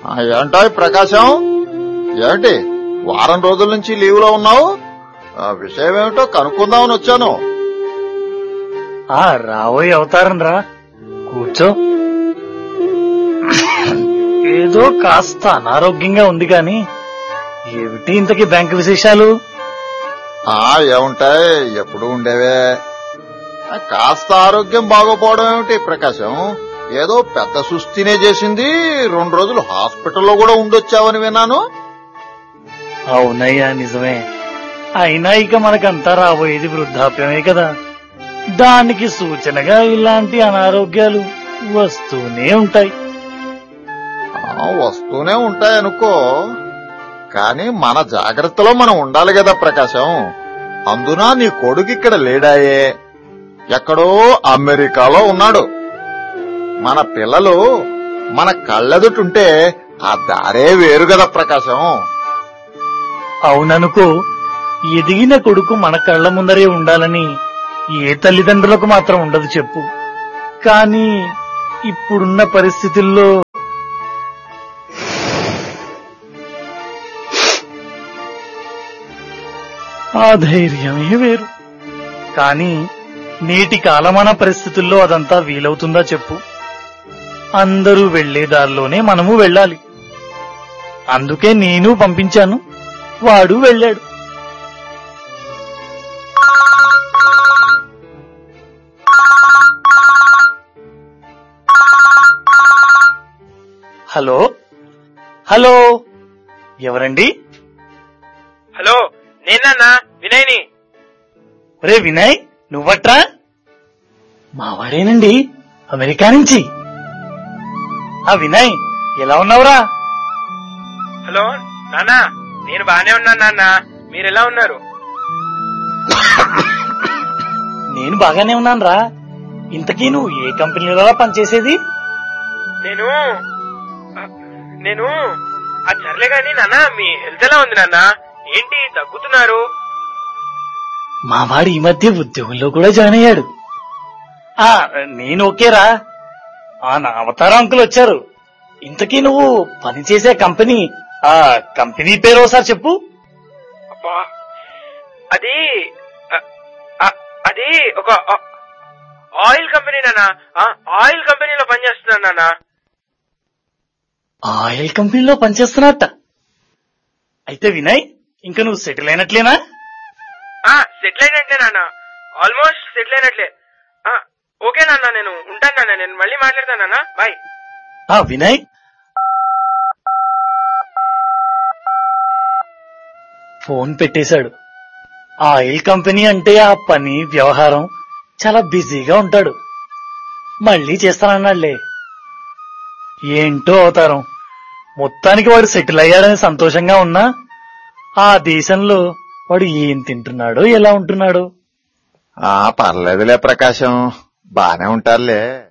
ఆ, ఏంటాయ్ ప్రకాశం ఏంటి వారం రోజుల నుంచి లీవ్ లో ఉన్నావు ఆ, విషయం ఏమిటో కనుక్కుందామని వచ్చాను ఆ రాబోయే అవతారం రా కూర్చో ఏదో కాస్త అనారోగ్యంగా ఉంది కాని ఏమిటి ఇంతకీ బ్యాంకు విశేషాలు ఆ ఏముంటాయి ఎప్పుడు ఉండేవే ఆ, కాస్త ఆరోగ్యం బాగోపోవడం ఏమిటి ప్రకాశం ఏదో పెద్ద సుస్థినే చేసింది రెండు రోజులు హాస్పిటల్లో కూడా ఉండొచ్చావని విన్నాను అవునయ్యా నిజమే అయినా ఇక మనకంతా రాబోయేది వృద్ధాప్యమే కదా దానికి సూచనగా ఇలాంటి అనారోగ్యాలు వస్తూనే ఉంటాయి ఆ, వస్తూనే ఉంటాయి అనుకో కానీ మన జాగ్రత్తలో మనం ఉండాలి కదా ప్రకాశం అందున నీ కొడుకు ఇక్కడ లేడాయే ఎక్కడో అమెరికాలో ఉన్నాడు మన పిల్లలు మన కళ్ళెదుటుంటే ఆ దారే వేరు కదా ప్రకాశం అవుననుకో ఎదిగిన కొడుకు మన కళ్ళ ముందరే ఉండాలని ఏ తల్లిదండ్రులకు మాత్రం ఉండదు చెప్పు కానీ ఇప్పుడున్న పరిస్థితుల్లో ఆ ధైర్యమే వేరు కానీ నేటి కాలమాన పరిస్థితుల్లో అదంతా వీలవుతుందా చెప్పు అందరూ వెళ్లే దారిలోనే మనము వెళ్ళాలి అందుకే నేను పంపించాను వాడు వెళ్ళాడు హలో హలో ఎవరండి హలో నేనన్నా వినయ్ని ఒరే వినయ్ నువ్వట్రా మావాడేనండి అమెరికా నుంచి ఆ వినయ్ ఎలా ఉన్నావురా హలో నాన్నా నేను బానే ఉన్నాను నాన్న మీరు ఎలా ఉన్నారు నేను బాగానే ఉన్నాను రా ఇంతకీ నువ్వు ఏ కంపెనీలో పనిచేసేది నేను ఆ, నేను అది సర్లే గాని నాన్న మీ హెల్త్ ఎలా ఉంది నాన్న ఏంటి తగ్గుతున్నారు మా వాడు ఈ మధ్య ఉద్యోగంలో కూడా జాయిన్ అయ్యాడు ఆ నేను ఓకేరా ఆ నా అవతార అంకుల్ వచ్చారు ఇంతకీ నువ్వు పనిచేసే కంపెనీ ఆ కంపెనీ పేరు ఒకసారి చెప్పు అబ్బా అది ఆ, ఆ, అది ఒక ఆ, ఆయిల్ కంపెనీ నాన్న ఆ, ఆయిల్ కంపెనీలో పనిచేస్తున్నాను నాన్న ఆయిల్ కంపెనీలో పనిచేస్తున్నట్ట అయితే వినయ్ ఇంకా నువ్వు సెటిల్ అయినట్లేనా సెటిల్ అయినట్లే నాన్న ఆల్మోస్ట్ సెటిల్ అయినట్లే ఆ, ఓకే నాన్న నేను ఉంటాను నాన్న నేను మళ్ళీ మాట్లాడతాను నాన్న బాయ్ ఆ వినయ్ ఫోన్ పెట్టేశాడు ఆ ఆయిల్ కంపెనీ అంటే ఆ పని వ్యవహారం చాలా బిజీగా ఉంటాడు మళ్ళీ చేస్తానన్నాడులే ఏంటో అవతారం మొత్తానికి వాడు సెటిల్ అయ్యాడని సంతోషంగా ఉన్నా ఆ దేశంలో వాడు ఏం తింటున్నాడో ఎలా ఉంటున్నాడో ఆ పర్లేదులే ప్రకాశం బానే ఉంటారులే